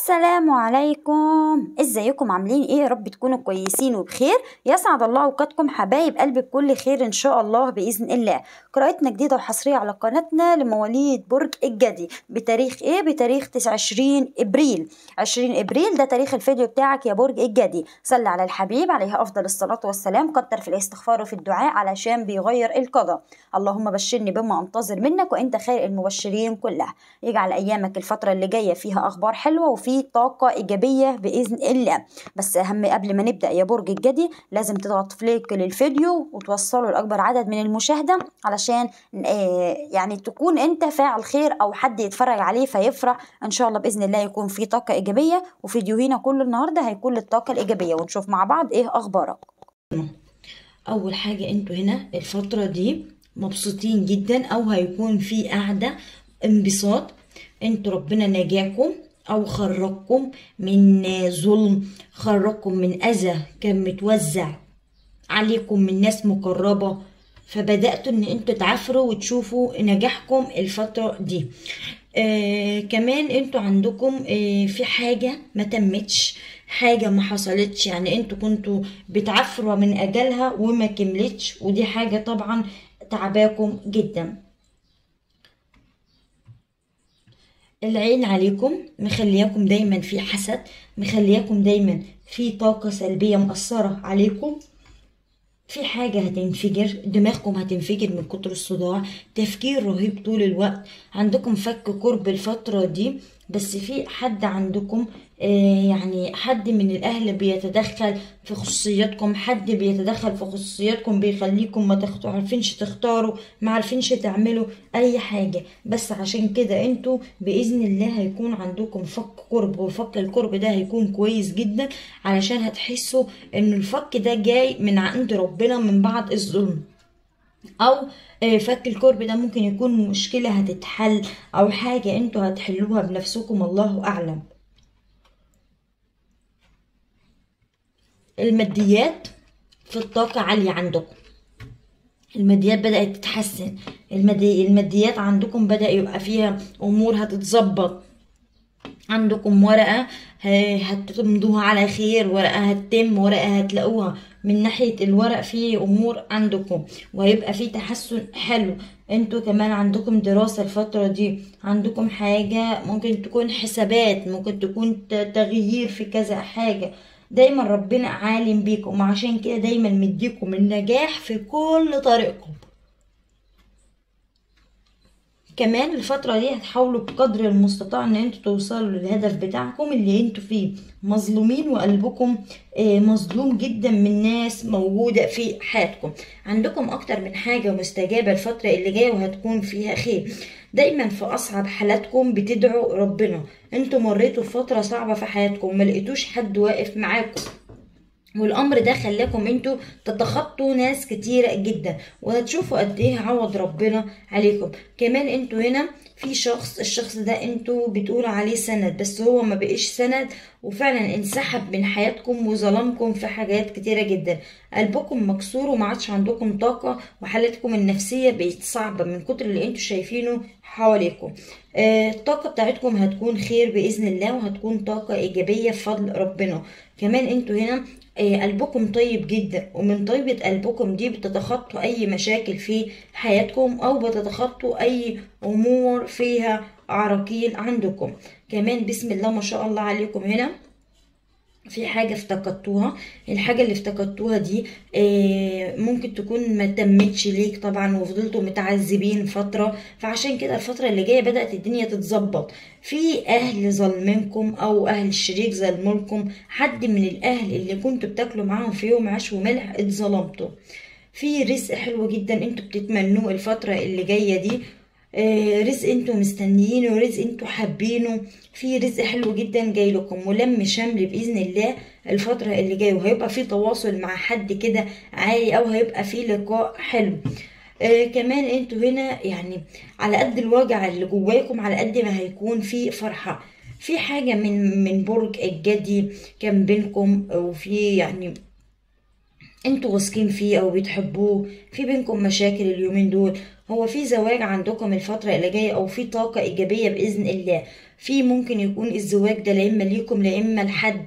السلام عليكم ازيكم عاملين ايه يا رب تكونوا كويسين وبخير يسعد الله اوقاتكم حبايب قلبي بكل خير ان شاء الله باذن الله قراءتنا جديده وحصريه على قناتنا لمواليد برج الجدي بتاريخ ايه بتاريخ 29 ابريل 20 ابريل ده تاريخ الفيديو بتاعك يا برج الجدي صلي على الحبيب عليه افضل الصلاه والسلام كتر في الاستغفار وفي الدعاء علشان بيغير القضاء اللهم بشرني بما انتظر منك وانت خير المبشرين كلها يجعل ايامك الفتره اللي جايه فيها اخبار حلوه وفي طاقه ايجابيه باذن الله بس اهم قبل ما نبدا يا برج الجدي لازم تضغط في ليك للفيديو وتوصله لاكبر عدد من المشاهده علشان آه يعني تكون انت فاعل خير او حد يتفرج عليه فيفرح ان شاء الله باذن الله يكون في طاقه ايجابيه وفيديوهنا كل النهارده هيكون للطاقه الايجابيه ونشوف مع بعض ايه اخبارك اول حاجه انتوا هنا الفتره دي مبسوطين جدا او هيكون في قعده انبساط انتوا ربنا نجاكم او خرجكم من ظلم خرجكم من اذى كان متوزع عليكم من ناس مقربه فبداتوا ان انتوا تعافروا وتشوفوا نجاحكم الفتره دي آه كمان انتوا عندكم آه في حاجه ما تمتش حاجه ما حصلتش يعني انتوا كنتوا بتعافروا من اجلها وما كملتش ودي حاجه طبعا تعباكم جدا العين عليكم مخلياكم دايما في حسد مخلياكم دايما في طاقة سلبية مأثرة عليكم في حاجة هتنفجر دماغكم هتنفجر من كتر الصداع تفكير رهيب طول الوقت عندكم فك كرب الفترة دي بس في حد عندكم آه يعني حد من الاهل بيتدخل في خصوصياتكم حد بيتدخل في خصوصياتكم بيخليكم ما عارفينش تختاروا ما عارفينش تعملوا اي حاجه بس عشان كده انتوا باذن الله هيكون عندكم فك قرب وفك القرب ده هيكون كويس جدا علشان هتحسوا ان الفك ده جاي من عند ربنا من بعد الظلم او فك الكرب ده ممكن يكون مشكلة هتتحل او حاجة انتوا هتحلوها بنفسكم الله اعلم الماديات في الطاقة عالية عندكم الماديات بدأت تتحسن المادي الماديات عندكم بدأ يبقى فيها امور هتتظبط عندكم ورقة هتمضوها على خير ورقة هتتم ورقة هتلاقوها من ناحية الورق في أمور عندكم وهيبقى في تحسن حلو انتوا كمان عندكم دراسة الفترة دي عندكم حاجة ممكن تكون حسابات ممكن تكون تغيير في كذا حاجة دايما ربنا عالم بيكم وعشان كده دايما مديكم النجاح في كل طريقكم كمان الفترة دي هتحاولوا بقدر المستطاع ان انتوا توصلوا للهدف بتاعكم اللي انتوا فيه مظلومين وقلبكم مظلوم جدا من ناس موجودة في حياتكم عندكم اكتر من حاجة مستجابة الفترة اللي جاية وهتكون فيها خير دايما في اصعب حالاتكم بتدعوا ربنا انتوا مريتوا فترة صعبة في حياتكم ما لقيتوش حد واقف معاكم والامر ده خلاكم انتوا تتخطوا ناس كتيرة جدا وهتشوفوا قد ايه عوض ربنا عليكم كمان انتوا هنا في شخص الشخص ده انتوا بتقولوا عليه سند بس هو ما بقيش سند وفعلا انسحب من حياتكم وظلمكم في حاجات كتيرة جدا قلبكم مكسور وما عادش عندكم طاقة وحالتكم النفسية بقت صعبة من كتر اللي انتوا شايفينه حواليكم آه الطاقة بتاعتكم هتكون خير بإذن الله وهتكون طاقة إيجابية بفضل ربنا كمان انتوا هنا قلبكم طيب جدا ومن طيبة قلبكم دي بتتخطوا أي مشاكل في حياتكم أو بتتخطوا أي أمور فيها عراقيل عندكم كمان بسم الله ما شاء الله عليكم هنا في حاجة افتقدتوها الحاجة اللي افتقدتوها دي ممكن تكون ما تمتش ليك طبعا وفضلتوا متعذبين فترة فعشان كده الفترة اللي جاية بدأت الدنيا تتظبط في أهل ظلمنكم أو أهل الشريك ظلملكم حد من الأهل اللي كنتوا بتاكلوا معاهم في يوم عيش وملح اتظلمتوا في رزق حلو جدا انتوا بتتمنوه الفترة اللي جاية دي آه رزق انتوا مستنيينه رزق انتوا حابينه في رزق حلو جدا جاي لكم ولم شمل باذن الله الفتره اللي جايه وهيبقى في تواصل مع حد كده عالي او هيبقى في لقاء حلو آه كمان انتوا هنا يعني على قد الوجع اللي جواكم على قد ما هيكون في فرحه في حاجه من من برج الجدي كان بينكم وفي يعني انتوا واثقين فيه او بتحبوه في بينكم مشاكل اليومين دول هو في زواج عندكم الفترة اللي جاية او في طاقة ايجابية باذن الله في ممكن يكون الزواج ده لا اما ليكم لا اما لحد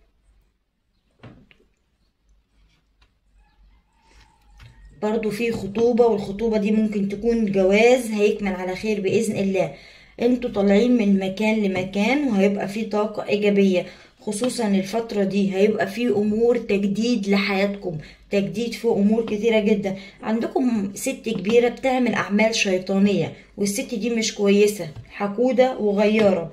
برضو في خطوبة والخطوبة دي ممكن تكون جواز هيكمل على خير بإذن الله انتوا طالعين من مكان لمكان وهيبقى في طاقة إيجابية خصوصا الفترة دي هيبقى في أمور تجديد لحياتكم تجديد في أمور كتيرة جدا عندكم ست كبيرة بتعمل أعمال شيطانية والست دي مش كويسة حقودة وغيارة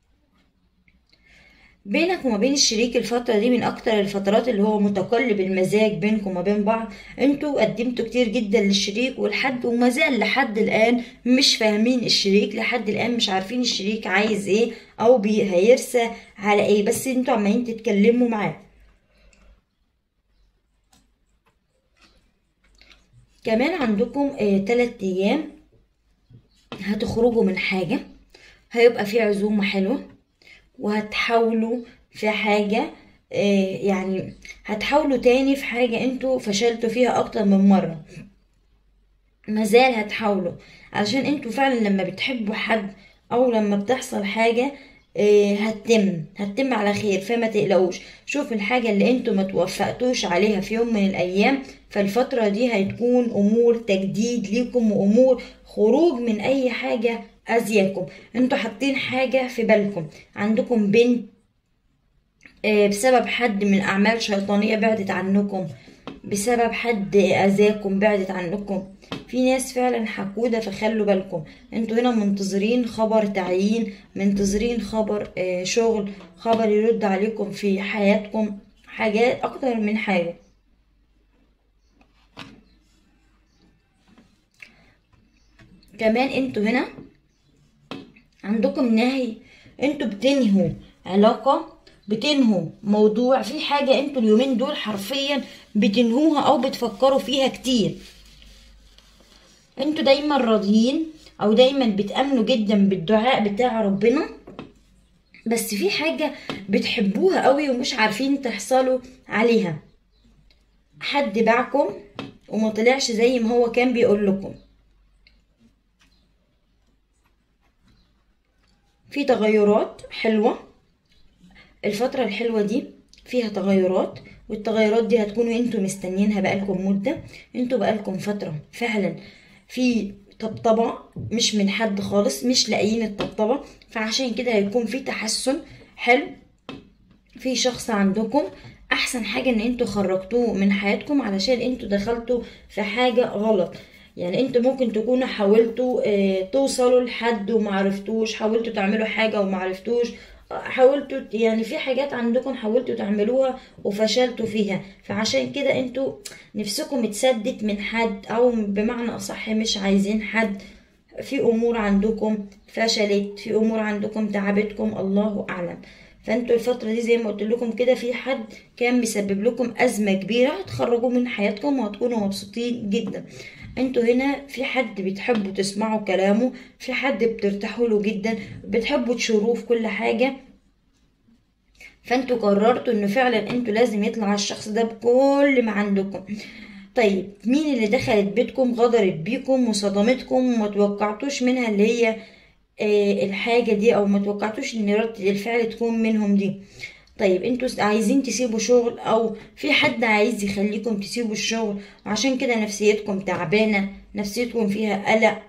بينك وما بين الشريك الفترة دي من أكتر الفترات اللي هو متقلب المزاج بينكم وما بين بعض انتوا قدمتوا كتير جدا للشريك والحد وما زال لحد الآن مش فاهمين الشريك لحد الآن مش عارفين الشريك عايز ايه أو بي هيرسى على ايه بس انتوا عمالين تتكلموا معاه كمان عندكم آه تلات أيام هتخرجوا من حاجة هيبقى في عزومة حلوة وهتحاولوا في حاجة آه يعني هتحاولوا تاني في حاجة انتوا فشلتوا فيها اكتر من مرة مازال هتحاولوا علشان انتوا فعلا لما بتحبوا حد او لما بتحصل حاجة آه هتتم هتتم على خير فما تقلقوش شوف الحاجة اللي انتوا ما توفقتوش عليها في يوم من الايام فالفترة دي هتكون امور تجديد ليكم وامور خروج من اي حاجة اذياكم انتوا حاطين حاجة في بالكم عندكم بنت آه بسبب حد من اعمال شيطانية بعدت عنكم بسبب حد اذاكم بعدت عنكم في ناس فعلا حقودة فخلوا بالكم انتوا هنا منتظرين خبر تعيين منتظرين خبر آه شغل خبر يرد عليكم في حياتكم حاجات اكتر من حاجة كمان انتوا هنا عندكم نهي انتوا بتنهوا علاقة بتنهوا موضوع في حاجة انتوا اليومين دول حرفيا بتنهوها او بتفكروا فيها كتير انتوا دايما راضيين او دايما بتأمنوا جدا بالدعاء بتاع ربنا بس في حاجة بتحبوها قوي ومش عارفين تحصلوا عليها حد باعكم وما طلعش زي ما هو كان بيقول لكم في تغيرات حلوة الفترة الحلوة دي فيها تغيرات والتغيرات دي هتكونوا انتوا مستنيينها بقالكم مدة انتوا بقالكم فترة فعلا في طبطبة مش من حد خالص مش لاقيين الطبطبة فعشان كده هيكون في تحسن حلو في شخص عندكم احسن حاجة ان انتوا خرجتوه من حياتكم علشان انتوا دخلتوا في حاجة غلط يعني انتوا ممكن تكونوا حاولتوا اه توصلوا لحد ومعرفتوش حاولتوا تعملوا حاجة ومعرفتوش حاولتوا يعني في حاجات عندكم حاولتوا تعملوها وفشلتوا فيها فعشان كده انتوا نفسكم اتسدت من حد او بمعنى اصح مش عايزين حد في امور عندكم فشلت في امور عندكم تعبتكم الله اعلم فانتوا الفترة دي زي ما قلت لكم كده في حد كان مسبب لكم ازمة كبيرة هتخرجوا من حياتكم وهتكونوا مبسوطين جدا انتوا هنا في حد بتحبوا تسمعوا كلامه في حد بترتاحوا له جدا بتحبوا تشوروه في كل حاجة فانتوا قررتوا انه فعلا انتوا لازم يطلع الشخص ده بكل ما عندكم طيب مين اللي دخلت بيتكم غدرت بيكم وصدمتكم وما توقعتوش منها اللي هي آه الحاجة دي او ما توقعتوش ان ردة الفعل تكون منهم دي طيب انتوا عايزين تسيبوا شغل او في حد عايز يخليكم تسيبوا الشغل وعشان كده نفسيتكم تعبانة نفسيتكم فيها قلق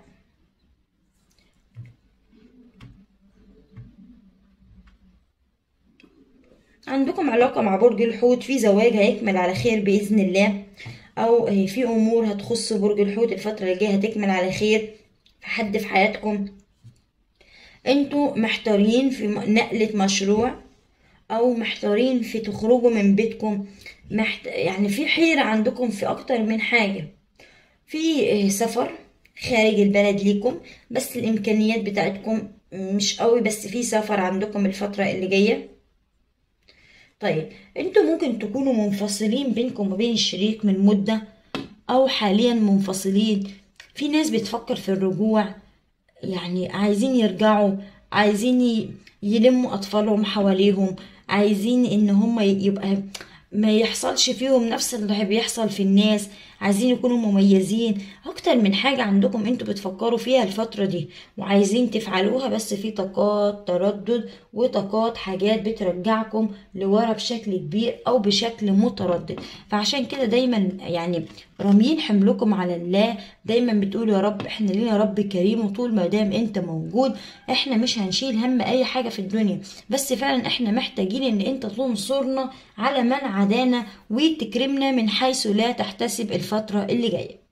عندكم علاقة مع برج الحوت في زواج هيكمل على خير بإذن الله أو في أمور هتخص برج الحوت الفترة اللي جاية هتكمل على خير في حد في حياتكم انتوا محتارين في نقلة مشروع او محتارين في تخرجوا من بيتكم محت... يعني في حيرة عندكم في اكتر من حاجة في سفر خارج البلد ليكم بس الامكانيات بتاعتكم مش قوي بس في سفر عندكم الفترة اللي جاية طيب انتوا ممكن تكونوا منفصلين بينكم وبين الشريك من مدة او حاليا منفصلين في ناس بتفكر في الرجوع يعني عايزين يرجعوا عايزين يلموا اطفالهم حواليهم عايزين ان هم يبقى ما يحصلش فيهم نفس اللي بيحصل في الناس عايزين يكونوا مميزين اكتر من حاجة عندكم انتوا بتفكروا فيها الفترة دي وعايزين تفعلوها بس في طاقات تردد وطاقات حاجات بترجعكم لورا بشكل كبير او بشكل متردد فعشان كده دايما يعني رامين حملكم على الله دايما بتقولوا يا رب احنا لينا رب كريم وطول ما دام انت موجود احنا مش هنشيل هم اي حاجة في الدنيا بس فعلا احنا محتاجين ان انت تنصرنا على من عدانا وتكرمنا من حيث لا تحتسب الفترة اللي جاية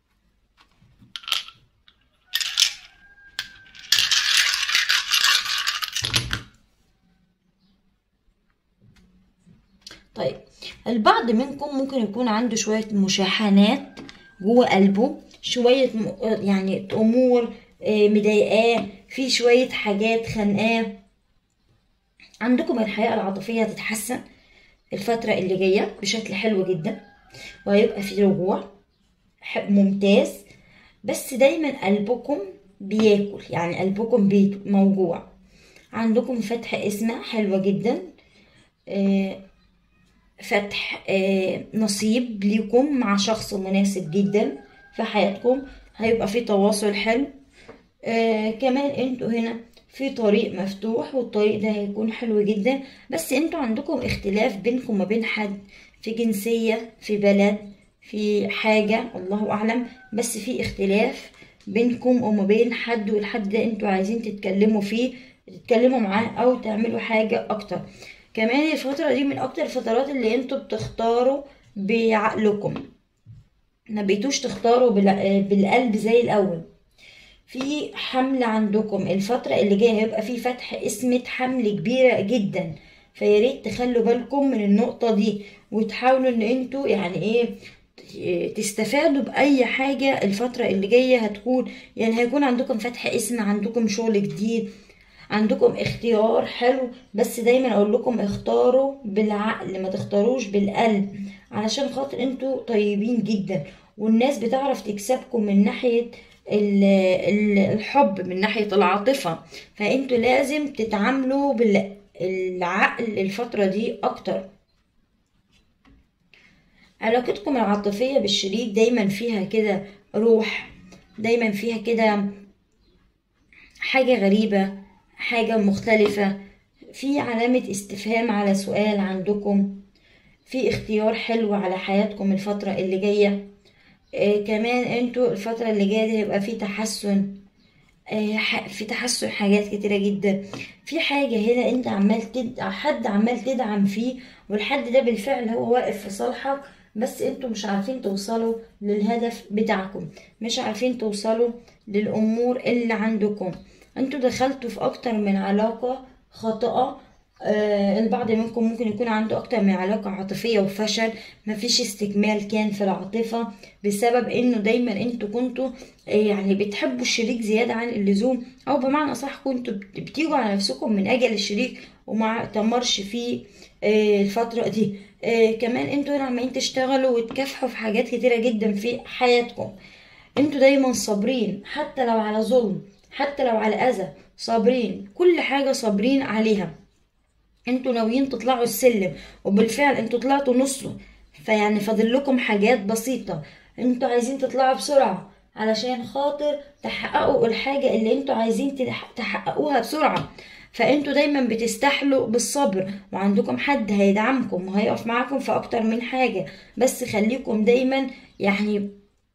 طيب البعض منكم ممكن يكون عنده شوية مشاحنات جوه قلبه شوية م- يعني أمور آه، مضايقاه في شوية حاجات خانقاه عندكم الحياة العاطفية هتتحسن الفترة اللي جاية بشكل حلو جدا وهيبقى في رجوع ح- ممتاز بس دايما قلبكم بياكل يعني قلبكم بي- موجوع عندكم فتح اسمة حلوة جدا آه، فتح آه، نصيب ليكم مع شخص مناسب جدا في حياتكم هيبقى في تواصل حلو آه كمان انتوا هنا في طريق مفتوح والطريق ده هيكون حلو جدا بس انتوا عندكم اختلاف بينكم وما بين حد في جنسية في بلد في حاجة الله أعلم بس في اختلاف بينكم وما بين حد والحد ده انتوا عايزين تتكلموا فيه تتكلموا معاه أو تعملوا حاجة أكتر كمان الفترة دي من أكتر الفترات اللي انتوا بتختاروا بعقلكم ما بقيتوش تختاروا بال- بالقلب زي الأول في حمل عندكم الفترة اللي جاية هيبقى في فتح اسمة حمل كبيرة جدا فياريت تخلوا بالكم من النقطة دي وتحاولوا ان انتوا يعني ايه تستفادوا بأي حاجة الفترة اللي جاية هتكون يعني هيكون عندكم فتح اسم عندكم شغل جديد عندكم اختيار حلو بس دايما اقول لكم اختاروا بالعقل ما تختاروش بالقلب علشان خاطر انتوا طيبين جدا والناس بتعرف تكسبكم من ناحية ال- ال- الحب من ناحية العاطفة فانتوا لازم تتعاملوا بالعقل الفترة دي اكتر علاقتكم العاطفية بالشريك دايما فيها كده روح دايما فيها كده حاجة غريبة حاجة مختلفة في علامة استفهام على سؤال عندكم في اختيار حلو على حياتكم الفترة اللي جاية آه كمان انتوا الفترة اللي جاية دي هيبقى في تحسن آه ح- في تحسن حاجات كتيرة جدا في حاجة هنا انت عمال تد... حد عمال تدعم فيه والحد ده بالفعل هو واقف في صالحك بس انتوا مش عارفين توصلوا للهدف بتاعكم مش عارفين توصلوا للأمور اللي عندكم انتوا دخلتوا في اكتر من علاقة خاطئة آه البعض منكم ممكن يكون عنده اكتر من علاقة عاطفية وفشل مفيش استكمال كان في العاطفة بسبب انه دايما انتوا كنتوا آه يعني بتحبوا الشريك زيادة عن اللزوم او بمعنى صح كنتوا بت- بتيجوا على نفسكم من اجل الشريك وما تمرش فيه آه الفترة دي آه كمان انتوا هنا عمالين تشتغلوا وتكافحوا في حاجات كتيرة جدا في حياتكم انتوا دايما صابرين حتى لو على ظلم حتى لو على اذى صابرين كل حاجة صابرين عليها انتوا ناويين تطلعوا السلم وبالفعل انتوا طلعتوا نصه فيعني فاضل لكم حاجات بسيطة انتوا عايزين تطلعوا بسرعة علشان خاطر تحققوا الحاجة اللي انتوا عايزين تح- تحققوها بسرعة فانتوا دايما بتستحلوا بالصبر وعندكم حد هيدعمكم وهيقف معاكم في اكتر من حاجة بس خليكم دايما يعني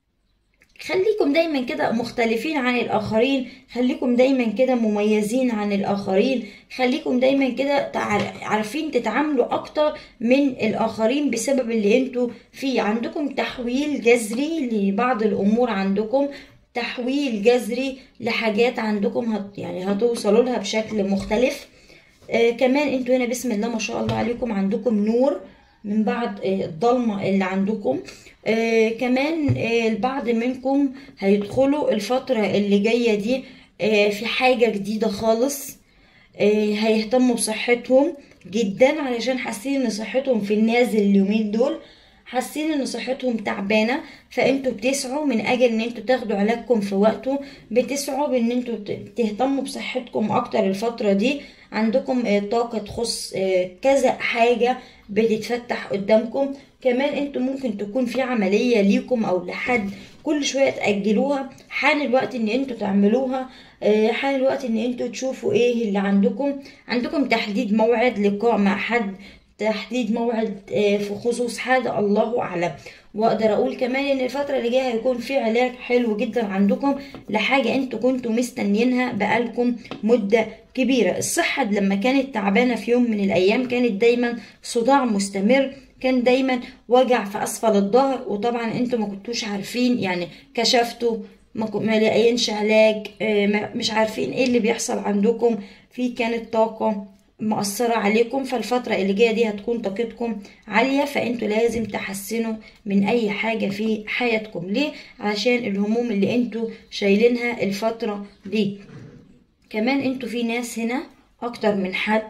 خليكم دايما كده مختلفين عن الآخرين خليكم دايما كده مميزين عن الآخرين خليكم دايما كده تع- عارفين تتعاملوا أكتر من الآخرين بسبب اللي انتوا فيه عندكم تحويل جذري لبعض الأمور عندكم تحويل جذري لحاجات عندكم هت يعني هتوصلوا لها بشكل مختلف آه كمان انتوا هنا بسم الله ما شاء الله عليكم عندكم نور من بعد آه الضلمة اللي عندكم آه كمان آه البعض منكم هيدخلوا الفترة اللي جاية دي آه في حاجة جديدة خالص آه هيهتموا بصحتهم جدا علشان حاسين ان صحتهم في النازل اليومين دول حاسين ان صحتهم تعبانه فانتوا بتسعوا من اجل ان انتوا تاخدوا علاجكم في وقته بتسعوا بان انتوا ت- تهتموا بصحتكم اكتر الفتره دي عندكم آه، طاقه تخص آه، كذا حاجه بتتفتح قدامكم كمان انتوا ممكن تكون في عمليه ليكم او لحد كل شويه تاجلوها حان الوقت ان انتوا تعملوها آه، حان الوقت ان انتوا تشوفوا ايه اللي عندكم عندكم تحديد موعد لقاء مع حد تحديد موعد آه، في خصوص حاجة الله أعلم وأقدر أقول كمان إن الفترة اللي جاية هيكون في علاج حلو جدا عندكم لحاجة انتوا كنتوا مستنيينها بقالكم مدة كبيرة الصحة لما كانت تعبانة في يوم من الأيام كانت دايما صداع مستمر كان دايما وجع في أسفل الظهر وطبعا انتوا ما كنتوش عارفين يعني كشفتوا ما كو- ما لاقيينش علاج آه، ما- مش عارفين ايه اللي بيحصل عندكم في كانت طاقة مؤثرة عليكم فالفترة اللي جاية دي هتكون طاقتكم عالية فانتوا لازم تحسنوا من اي حاجة في حياتكم ليه؟ عشان الهموم اللي انتوا شايلينها الفترة دي كمان انتوا في ناس هنا اكتر من حد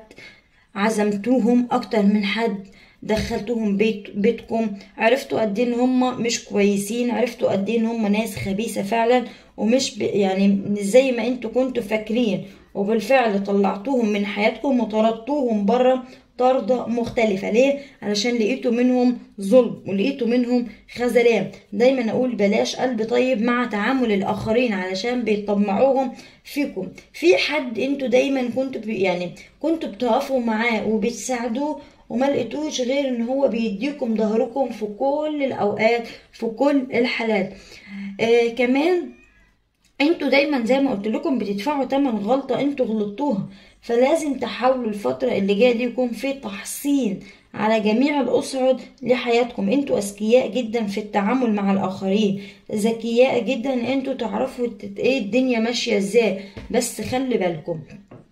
عزمتوهم اكتر من حد دخلتوهم بيت بيتكم عرفتوا قد ايه ان هم مش كويسين عرفتوا قد ايه ان هم ناس خبيثه فعلا ومش ب... يعني مش زي ما انتوا كنتوا فاكرين وبالفعل طلعتوهم من حياتكم وطردتوهم بره طردة مختلفة ليه؟ علشان لقيتوا منهم ظلم ولقيتوا منهم خذلان دايما اقول بلاش قلب طيب مع تعامل الاخرين علشان بيطمعوهم فيكم في حد انتوا دايما كنتوا بي يعني كنتوا بتقفوا معاه وبتساعدوه وما لقيتوش غير ان هو بيديكم ظهركم في كل الاوقات في كل الحالات آه كمان انتوا دايما زي ما قلت لكم بتدفعوا تمن غلطة انتوا غلطتوها فلازم تحاولوا الفترة اللي جاية دي يكون في تحصين على جميع الأصعد لحياتكم انتوا أذكياء جدا في التعامل مع الآخرين ذكياء جدا انتوا تعرفوا الت- ايه الدنيا ماشية ازاي بس خلي بالكم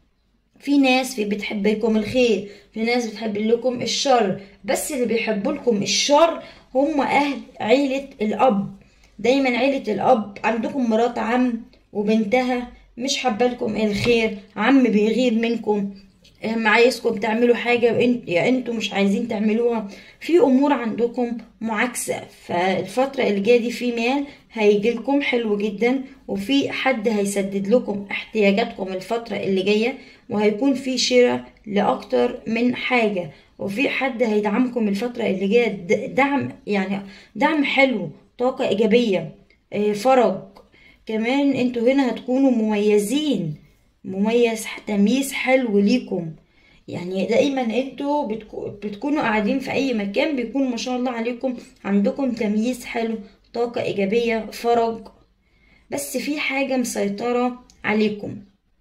في ناس في بتحب لكم الخير في ناس بتحب لكم الشر بس اللي بيحبوا لكم الشر هم اهل عيلة الاب دايما عيلة الاب عندكم مرات عم وبنتها مش حابة لكم الخير عم بيغير منكم هم عايزكم تعملوا حاجة وانت يا انتوا مش عايزين تعملوها في امور عندكم معاكسة فالفترة اللي جاية دي في مال هيجيلكم حلو جدا وفي حد هيسدد لكم احتياجاتكم الفترة اللي جاية وهيكون في شراء لأكتر من حاجة وفي حد هيدعمكم الفترة اللي جاية د- دعم يعني دعم حلو طاقة إيجابية آه، فرج كمان انتوا هنا هتكونوا مميزين مميز تمييز حلو ليكم يعني دايما انتوا بتكو بتكونوا قاعدين في اي مكان بيكون ما شاء الله عليكم عندكم تمييز حلو طاقة ايجابية فرج بس في حاجة مسيطرة عليكم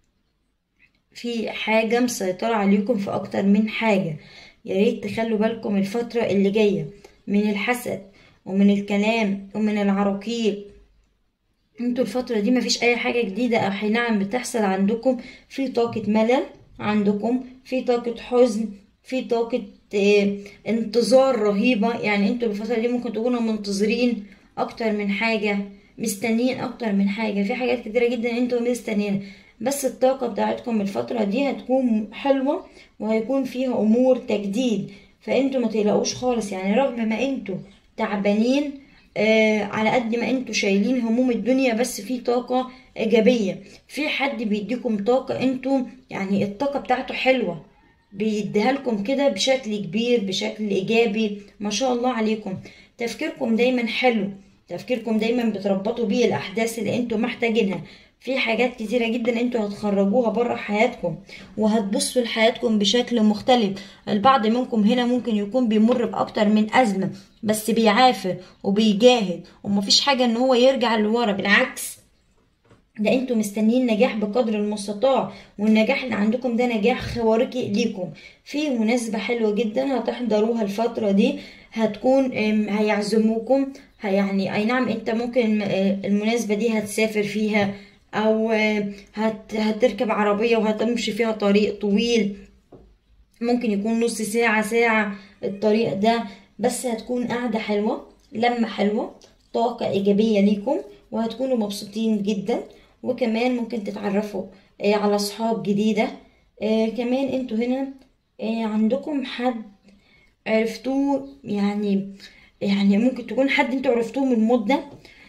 في حاجة مسيطرة عليكم في أكتر من حاجة يا ريت تخلوا بالكم الفترة اللي جاية من الحسد ومن الكلام ومن العراقيل انتوا الفترة دي مفيش أي حاجة جديدة أو حي نعم بتحصل عندكم في طاقة ملل عندكم في طاقة حزن في طاقة اه انتظار رهيبة يعني انتوا الفترة دي ممكن تكونوا منتظرين أكتر من حاجة مستنيين أكتر من حاجة في حاجات كتيرة جدا انتوا مستنيين بس الطاقة بتاعتكم الفترة دي هتكون حلوة وهيكون فيها أمور تجديد فانتوا ما تقلقوش خالص يعني رغم ما انتوا تعبانين آه على قد ما انتوا شايلين هموم الدنيا بس في طاقة ايجابية في حد بيديكم طاقة انتوا يعني الطاقة بتاعته حلوة بيديها لكم كده بشكل كبير بشكل ايجابي ما شاء الله عليكم تفكيركم دايما حلو تفكيركم دايما بتربطوا بيه الاحداث اللي انتوا محتاجينها في حاجات كتيرة جدا انتوا هتخرجوها بره حياتكم وهتبصوا لحياتكم بشكل مختلف البعض منكم هنا ممكن يكون بيمر بأكتر من أزمة بس بيعافر وبيجاهد ومفيش حاجة ان هو يرجع لورا بالعكس ده انتوا مستنيين نجاح بقدر المستطاع والنجاح اللي عندكم ده نجاح خوارقي ليكم في مناسبة حلوة جدا هتحضروها الفترة دي هتكون هيعزموكم يعني اي نعم انت ممكن المناسبة دي هتسافر فيها او هت هتركب عربية وهتمشي فيها طريق طويل ممكن يكون نص ساعة ساعة الطريق ده بس هتكون قاعدة حلوة لمة حلوة طاقة إيجابية ليكم وهتكونوا مبسوطين جدا وكمان ممكن تتعرفوا على صحاب جديدة كمان انتوا هنا عندكم حد عرفتوه يعني يعني ممكن تكون حد انتوا عرفتوه من مدة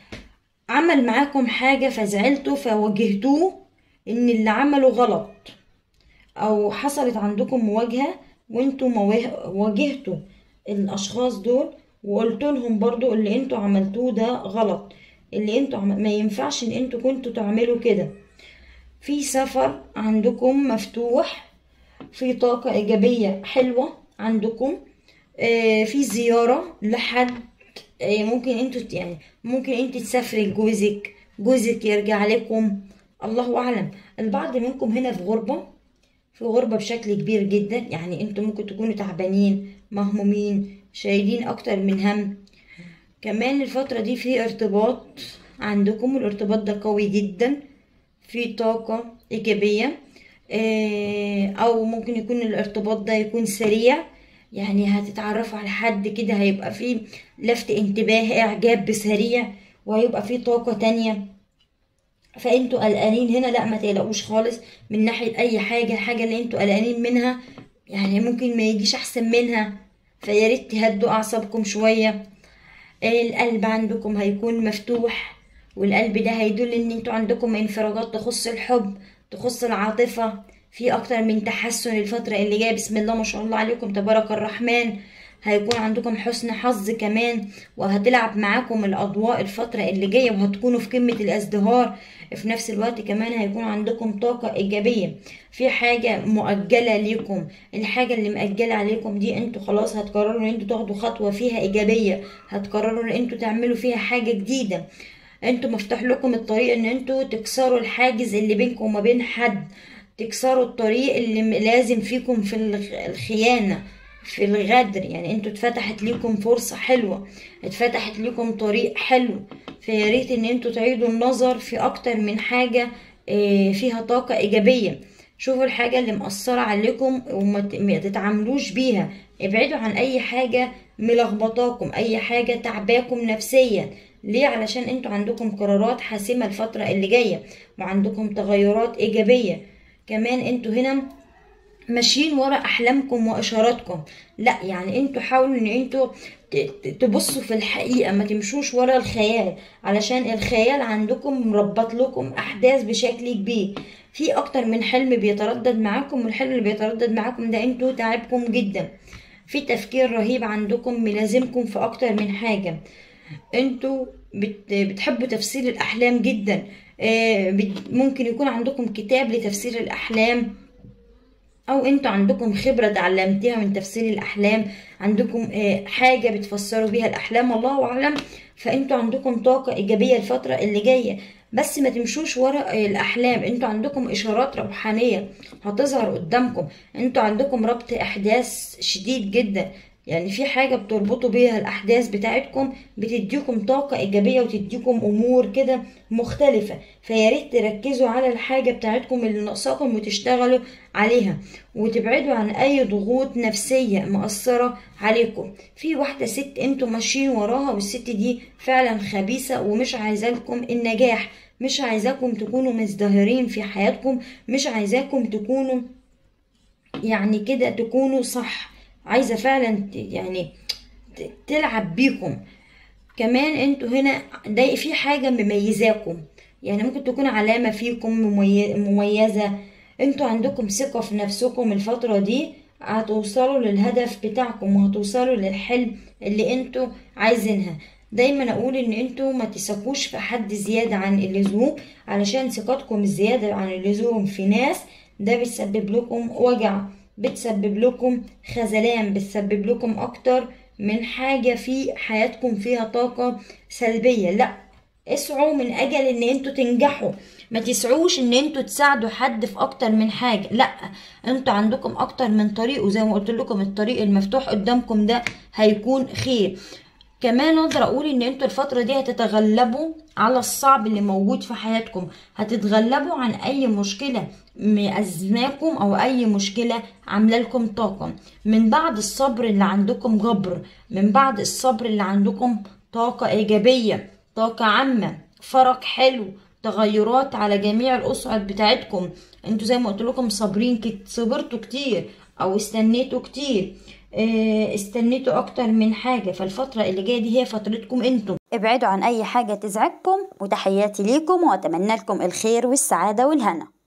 عمل معاكم حاجة فزعلتوا فواجهتوه ان اللي عمله غلط او حصلت عندكم مواجهة وانتوا موا- واجهتوا الاشخاص دول وقلت لهم برضو اللي انتوا عملتوه ده غلط اللي انتوا عم... ما ينفعش ان انتوا كنتوا تعملوا كده في سفر عندكم مفتوح في طاقة إيجابية حلوة عندكم آه، في زيارة لحد آه، ممكن انتوا ت- يعني ممكن انت تسافري لجوزك جوزك يرجع لكم الله أعلم البعض منكم هنا في غربة في غربة بشكل كبير جدا يعني انتوا ممكن تكونوا تعبانين مهمومين شايلين أكتر من هم كمان الفترة دي في ارتباط عندكم الارتباط ده قوي جدا في طاقة إيجابية آه، أو ممكن يكون الارتباط ده يكون سريع يعني هتتعرفوا على حد كده هيبقى فيه لفت انتباه إعجاب بسريع وهيبقى فيه طاقة تانية فانتوا قلقانين هنا لا ما تقلقوش خالص من ناحية أي حاجة الحاجة اللي انتوا قلقانين منها يعني ممكن ما يجيش أحسن منها فياريت تهدوا أعصابكم شوية القلب عندكم هيكون مفتوح والقلب ده هيدل ان انتوا عندكم انفراجات تخص الحب تخص العاطفة في اكتر من تحسن الفترة اللي جاية بسم الله ما شاء الله عليكم تبارك الرحمن هيكون عندكم حسن حظ كمان وهتلعب معاكم الاضواء الفترة اللي جاية وهتكونوا في قمة الازدهار في نفس الوقت كمان هيكون عندكم طاقة ايجابية في حاجة مؤجلة ليكم الحاجة اللي مؤجلة عليكم دي انتوا خلاص هتقرروا ان انتوا تاخدوا خطوة فيها ايجابية هتقرروا ان انتوا تعملوا فيها حاجة جديدة انتوا مفتوح لكم الطريق ان انتوا تكسروا الحاجز اللي بينكم وما بين حد تكسروا الطريق اللي م- لازم فيكم في الغ- الخيانة في الغدر يعني انتوا اتفتحت ليكم فرصة حلوة اتفتحت ليكم طريق حلو فياريت ان انتوا تعيدوا النظر في اكتر من حاجة اه، فيها طاقة ايجابية شوفوا الحاجة اللي مأثرة عليكم وما ت- ما تتعاملوش بيها ابعدوا عن اي حاجة ملخبطاكم اي حاجة تعباكم نفسيا ليه علشان انتوا عندكم قرارات حاسمة الفترة اللي جاية وعندكم تغيرات ايجابية كمان انتوا هنا ماشيين ورا احلامكم واشاراتكم لا يعني انتوا حاولوا ان انتوا ت- ت- تبصوا في الحقيقة ما تمشوش ورا الخيال علشان الخيال عندكم مربط لكم احداث بشكل كبير في اكتر من حلم بيتردد معاكم والحلم اللي بيتردد معاكم ده انتوا تعبكم جدا في تفكير رهيب عندكم ملازمكم في اكتر من حاجة انتوا بت- بتحبوا تفسير الاحلام جدا آه، بت- ممكن يكون عندكم كتاب لتفسير الاحلام او انتوا عندكم خبرة اتعلمتيها من تفسير الاحلام عندكم آه، حاجة بتفسروا بيها الاحلام الله اعلم فانتوا عندكم طاقة ايجابية الفترة اللي جاية بس ما تمشوش ورا آه، الاحلام انتوا عندكم اشارات روحانية هتظهر قدامكم انتوا عندكم ربط احداث شديد جدا يعني في حاجة بتربطوا بيها الأحداث بتاعتكم بتديكم طاقة إيجابية وتديكم أمور كده مختلفة فياريت تركزوا على الحاجة بتاعتكم اللي ناقصاكم وتشتغلوا عليها وتبعدوا عن أي ضغوط نفسية مؤثرة عليكم في واحدة ست انتوا ماشيين وراها والست دي فعلا خبيثة ومش عايزالكم النجاح مش عايزاكم تكونوا مزدهرين في حياتكم مش عايزاكم تكونوا يعني كده تكونوا صح عايزة فعلا ت- يعني ت- تلعب بيكم كمان انتوا هنا ده في حاجة مميزاكم يعني ممكن تكون علامة فيكم ممي- مميزة انتوا عندكم ثقة في نفسكم الفترة دي هتوصلوا للهدف بتاعكم وهتوصلوا للحلم اللي انتوا عايزينها دايما اقول ان انتوا ما تثقوش في حد زيادة عن اللزوم علشان ثقتكم الزيادة عن اللزوم في ناس ده بيسبب لكم وجع بتسبب لكم خذلان بتسبب لكم اكتر من حاجة في حياتكم فيها طاقة سلبية لا اسعوا من اجل ان انتوا تنجحوا ما تسعوش ان انتوا تساعدوا حد في اكتر من حاجة لا انتوا عندكم اكتر من طريق وزي ما قلت لكم الطريق المفتوح قدامكم ده هيكون خير كمان اقدر اقول ان انتوا الفترة دي هتتغلبوا على الصعب اللي موجود في حياتكم هتتغلبوا عن اي مشكلة مأزماكم او اي مشكلة عاملة لكم طاقة من بعد الصبر اللي عندكم جبر من بعد الصبر اللي عندكم طاقة ايجابية طاقة عامة فرق حلو تغيرات على جميع الأسعد بتاعتكم انتوا زي ما قلت لكم صابرين كت... صبرتوا كتير او استنيتوا كتير آه، استنيتوا اكتر من حاجة فالفترة اللي جاية دي هي فترتكم انتم ابعدوا عن أي حاجة تزعجكم وتحياتي ليكم وأتمنى لكم الخير والسعادة والهنا